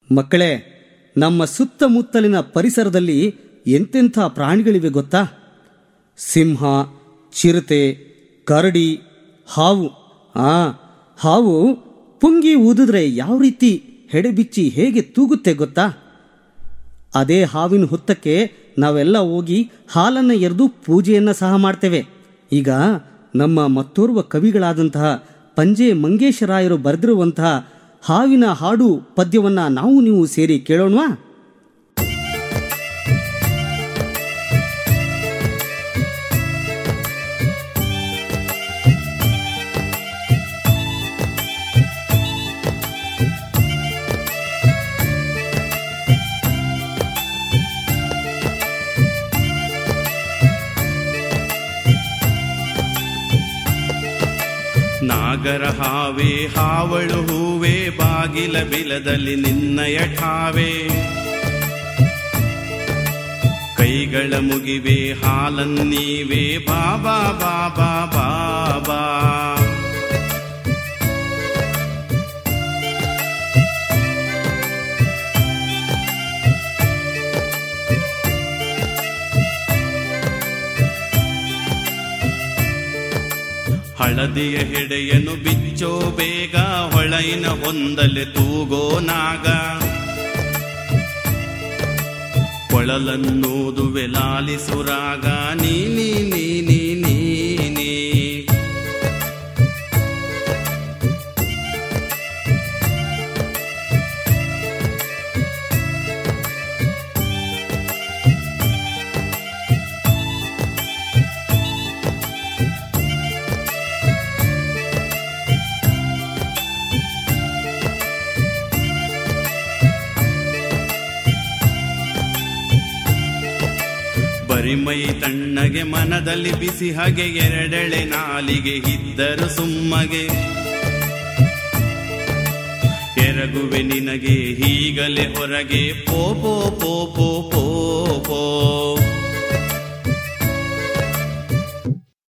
ಮಕ್ಕಳೇ ನಮ್ಮ ಸುತ್ತಮುತ್ತಲಿನ ಪರಿಸರದಲ್ಲಿ ಎಂತೆಂಥ ಪ್ರಾಣಿಗಳಿವೆ ಗೊತ್ತಾ ಸಿಂಹ ಚಿರತೆ ಕರಡಿ ಹಾವು ಆ ಹಾವು ಪುಂಗಿ ಊದಿದ್ರೆ ಯಾವ ರೀತಿ ಹೆಡೆಬಿಚ್ಚಿ ಹೇಗೆ ತೂಗುತ್ತೆ ಗೊತ್ತಾ ಅದೇ ಹಾವಿನ ಹುತ್ತಕ್ಕೆ ನಾವೆಲ್ಲ ಹೋಗಿ ಹಾಲನ್ನು ಎರೆದು ಪೂಜೆಯನ್ನು ಸಹ ಮಾಡ್ತೇವೆ ಈಗ ನಮ್ಮ ಮತ್ತೋರ್ವ ಕವಿಗಳಾದಂತಹ ಪಂಜೆ ಮಂಗೇಶರಾಯರು ಬರೆದಿರುವಂತಹ ಹಾವಿನ ಹಾಡು ಪದ್ಯವನ್ನ ನಾವು ನೀವು ಸೇರಿ ಕೇಳೋಣವಾ ನಾಗರ ಹಾವೇ ಹಾವಳು ಹೂವೇ ಬಾಗಿಲ ಬಿಲದಲ್ಲಿ ನಿನ್ನಯ ಠಾವೆ ಕೈಗಳ ಮುಗಿವೆ ಹಾಲನ್ನೀವೆ ಬಾಬಾ ಬಾಬಾ ಬಾಬಾ ಹಳದಿಯ ಹೆಡೆಯನ್ನು ಬಿಚ್ಚೋ ಬೇಗ ಹೊಳೈನ ಹೊಂದಲೆ ತೂಗೋ ನಾಗ ಕೊಳಲನ್ನೂದುವೆ ಲಾಲಿಸುರಾಗ ನೀನಿ ನೀನಿ ನೀನಿ ಬರಿಮೈ ತಣ್ಣಗೆ ಮನದಲ್ಲಿ ಬಿಸಿ ಹಗೆ ಎರಡೆಳೆ ನಾಲಿಗೆ ಇದ್ದರು ಸುಮ್ಮಗೆ ಎರಗುವೆ ನಿನಗೆ ಹೀಗಲೇ ಹೊರಗೆ ಪೋ ಪೋ ಪೋ ಪೋ ಪೋ ಪೋ